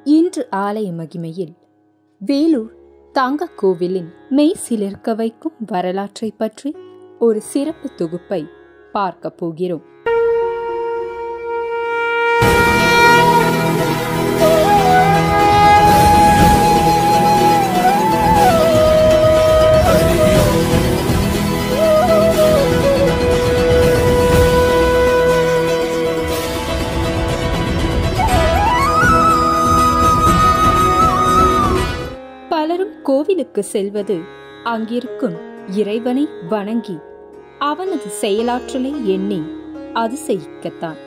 இன்று ஆலய மகிமையில் வேலூர் தங்க கோவிலின் மெய் சிலிர்க்க வைக்கும் வரலாற்றை பற்றி ஒரு சிறப்பு தொகுப்பை பார்க்க போகிறோம் பலரும் கோவிலுக்கு செல்வது அங்கிருக்கும் இறைவனை வணங்கி அவனது செயலாற்றலை எண்ணி அதிசயிக்கத்தான்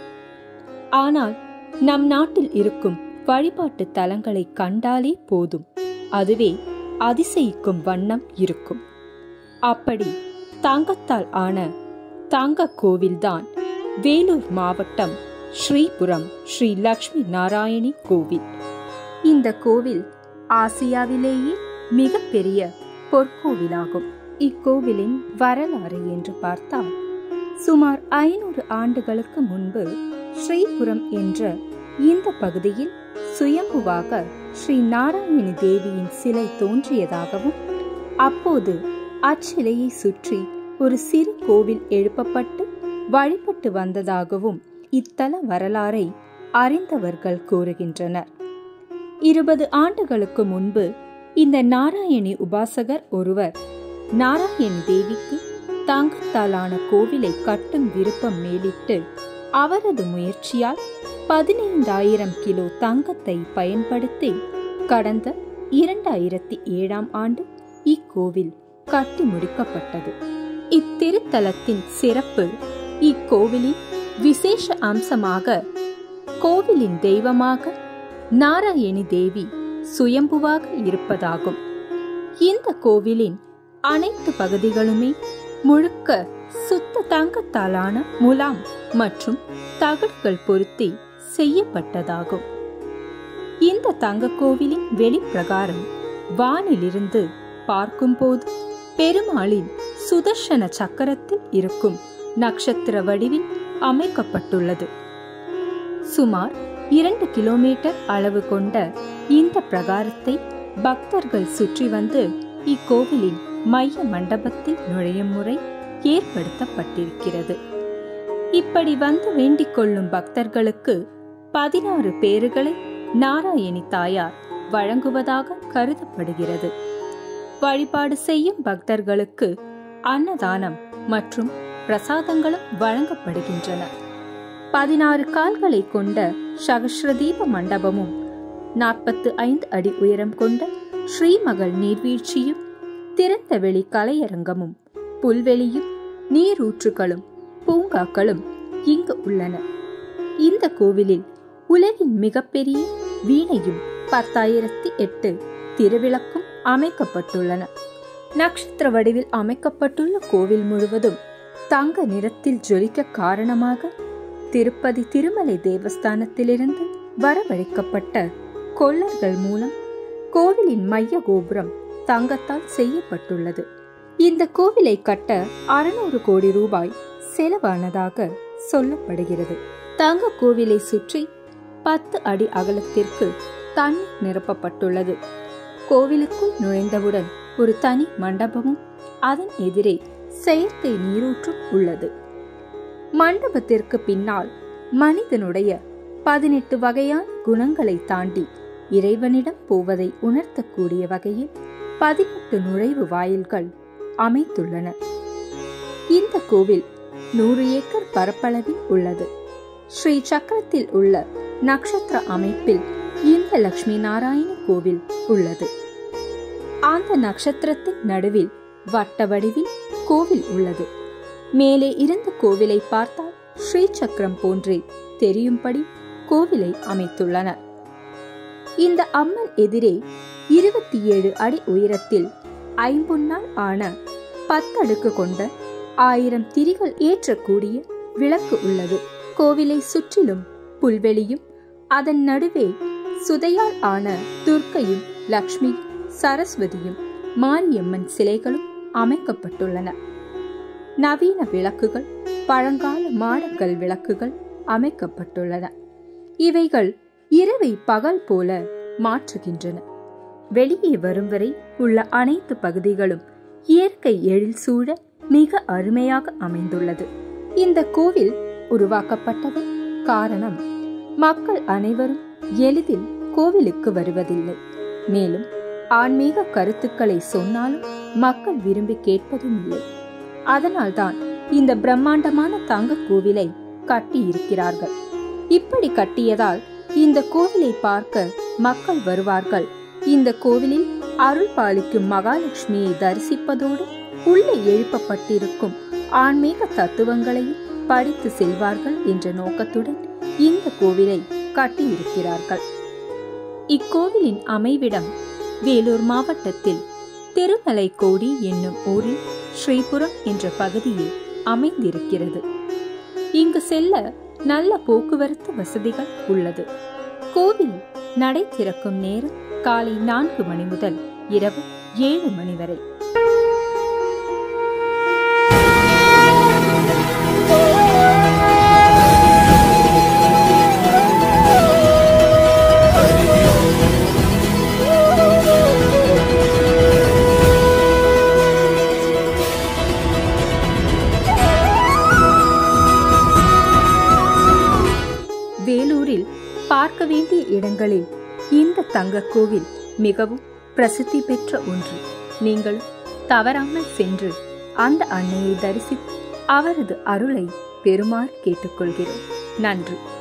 ஆனால் நம் நாட்டில் இருக்கும் வழிபாட்டு தலங்களை கண்டாலே போதும் அதுவே அதிசயிக்கும் வண்ணம் இருக்கும் அப்படி தங்கத்தால் ஆன தங்க கோவில்தான் வேலூர் மாவட்டம் ஸ்ரீபுரம் ஸ்ரீ லக்ஷ்மி நாராயணி கோவில் இந்த கோவில் ஆசியாவிலேயே மிகப்பெரிய பொற்கோவிலாகும் இக்கோவிலின் வரலாறு என்று பார்த்தால் சுமார் ஐநூறு ஆண்டுகளுக்கு முன்பு ஸ்ரீபுரம் என்ற இந்த பகுதியில் சுயம்புவாக ஸ்ரீ நாராயணி தேவியின் சிலை தோன்றியதாகவும் அப்போது அச்சிலையை சுற்றி ஒரு சிறு கோவில் எழுப்பப்பட்டு வழிபட்டு வந்ததாகவும் இத்தல வரலாறை அறிந்தவர்கள் கூறுகின்றனர் இருபது ஆண்டுகளுக்கு முன்பு இந்த நாராயணி உபாசகர் ஒருவர் நாராயணி தேவிக்கு தங்கத்தாலான கோவிலை கட்டும் விருப்பம் மேலிட்டு அவரது முயற்சியால் பதினைந்தாயிரம் கிலோ தங்கத்தை பயன்படுத்தி கடந்த இரண்டாயிரத்தி ஏழாம் ஆண்டு இக்கோவில் கட்டி முடிக்கப்பட்டது இத்திருத்தலத்தின் சிறப்பு இக்கோவிலின் விசேஷ அம்சமாக கோவிலின் தெய்வமாக நாராயணி தேவி சுயம்புவாக இருப்பதாகும் இந்த கோவிலின் அனைத்து பகுதிகளுமே முழுக்க சுத்த தங்கத்தாலான முலாம் மற்றும் தகடுகள் பொருத்தி செய்யப்பட்டதாகும் இந்த தங்க கோவிலின் வெளிப்பிரகாரம் வானிலிருந்து பார்க்கும்போது பெருமாளின் சுதர்ஷன சக்கரத்தில் இருக்கும் நட்சத்திர வடிவில் அமைக்கப்பட்டுள்ளது சுமார் இரண்டு கிலோமீட்டர் அளவு கொண்ட இந்த பிரகாரத்தை பக்தர்கள் சுற்றி வந்து இக்கோவிலின் மைய மண்டபத்தில் நுழையும் முறை ஏற்படுத்தப்பட்டிருக்கிறது இப்படி வந்து வேண்டிக் கொள்ளும் பக்தர்களுக்கு பதினாறு பேறுகளை நாராயணி தாயார் வழங்குவதாக கருதப்படுகிறது வழிபாடு செய்யும் பக்தர்களுக்கு அன்னதானம் மற்றும் பிரசாதங்களும் வழங்கப்படுகின்றன பதினாறு கால்களை கொண்ட சகஸ்ரதீப மண்டபமும் நாற்பத்து ஐந்து அடி உயரம் கொண்ட ஸ்ரீமகள் நீர்வீழ்ச்சியும் திறந்த வெளி கலையரங்கமும் புல்வெளியும் நீரூற்றுகளும் பூங்காக்களும் இங்கு உள்ளன இந்த கோவிலில் உலகின் மிகப்பெரிய வீணையும் பத்தாயிரத்தி எட்டு திருவிளக்கும் அமைக்கப்பட்டுள்ளன நட்சத்திர வடிவில் அமைக்கப்பட்டுள்ள கோவில் முழுவதும் தங்க நிறத்தில் ஜொலிக்க காரணமாக திருப்பதி திருமலை தேவஸ்தானத்திலிருந்து வரவழைக்கப்பட்ட கொள்ளர்கள் மூலம் கோவிலின் மைய கோபுரம் தங்கத்தால் செய்யப்பட்டுள்ளது இந்த கோவிலை கட்ட அறுநூறு கோடி ரூபாய் செலவானதாக சொல்லப்படுகிறது தங்க கோவிலை சுற்றி பத்து அடி அகலத்திற்கு தண்ணீர் நிரப்பப்பட்டுள்ளது கோவிலுக்குள் நுழைந்தவுடன் ஒரு தனி மண்டபமும் அதன் எதிரே செயற்கை நீரூற்றும் உள்ளது மண்டபத்திற்கு பின்னால் மனிதனுடைய பதினெட்டு வகையான குணங்களை தாண்டி இறைவனிடம் போவதை உணர்த்தக்கூடிய வகையில் பதினெட்டு நுழைவு வாயில்கள் அமைத்துள்ளன இந்த கோவில் நூறு ஏக்கர் பரப்பளவில் உள்ளது ஸ்ரீ சக்கரத்தில் உள்ள நட்சத்திர அமைப்பில் இந்த லட்சுமி நாராயண கோவில் உள்ளது அந்த நட்சத்திரத்தின் நடுவில் வட்ட வடிவில் கோவில் உள்ளது மேலே இருந்த கோவிலை பார்த்தால் ஸ்ரீ சக்கரம் போன்றே தெரியும்படி கோவிலை அமைத்துள்ளனர் இந்த அம்மன் எதிரே இருபத்தி ஏழு அடி உயரத்தில் ஐம்பொன்னால் ஆன பத்தடுக்கு கொண்ட ஆயிரம் திரிகள் ஏற்றக்கூடிய விளக்கு உள்ளது கோவிலை சுற்றிலும் புல்வெளியும் அதன் நடுவே சுதையால் ஆன துர்க்கையும் லக்ஷ்மி சரஸ்வதியும் மாரியம்மன் சிலைகளும் அமைக்கப்பட்டுள்ளன நவீன விளக்குகள் பழங்கால மாடக்கல் விளக்குகள் அமைக்கப்பட்டுள்ளன இவைகள் இரவை பகல் போல மாற்றுகின்றன வெளியே வரும் வரை உள்ள அனைத்து பகுதிகளும் இயற்கை எழில் சூழ மிக அருமையாக அமைந்துள்ளது இந்த கோவில் உருவாக்கப்பட்டது காரணம் மக்கள் அனைவரும் எளிதில் கோவிலுக்கு வருவதில்லை மேலும் ஆன்மீக கருத்துக்களை சொன்னாலும் மக்கள் விரும்பி கேட்பதும் இல்லை அதனால்தான் இந்த பிரம்மாண்டமான தங்க கோவிலை கட்டி இருக்கிறார்கள் இப்படி கட்டியதால் இந்த கோவிலை பார்க்க மக்கள் வருவார்கள் இந்த கோவிலில் அருள் பாலிக்கும் மகாலட்சுமியை தரிசிப்பதோடு உள்ளே எழுப்பப்பட்டிருக்கும் ஆன்மீக தத்துவங்களையும் படித்து செல்வார்கள் என்ற நோக்கத்துடன் இந்த கோவிலை கட்டியிருக்கிறார்கள் இக்கோவிலின் அமைவிடம் வேலூர் மாவட்டத்தில் திருமலை கோடி என்னும் ஊரில் ஸ்ரீபுரம் என்ற பகுதியில் அமைந்திருக்கிறது இங்கு செல்ல நல்ல போக்குவரத்து வசதிகள் உள்ளது கோவில் நடை திறக்கும் நேரம் காலை நான்கு மணி முதல் இரவு ஏழு மணி வரை வேலூரில் பார்க்க வேண்டிய இடங்களில் இந்த தங்க கோவில் மிகவும் பிரசித்தி பெற்ற ஒன்று நீங்கள் தவறாமல் சென்று அந்த அன்னையை தரிசித்து அவரது அருளை பெறுமாறு கேட்டுக்கொள்கிறோம் நன்றி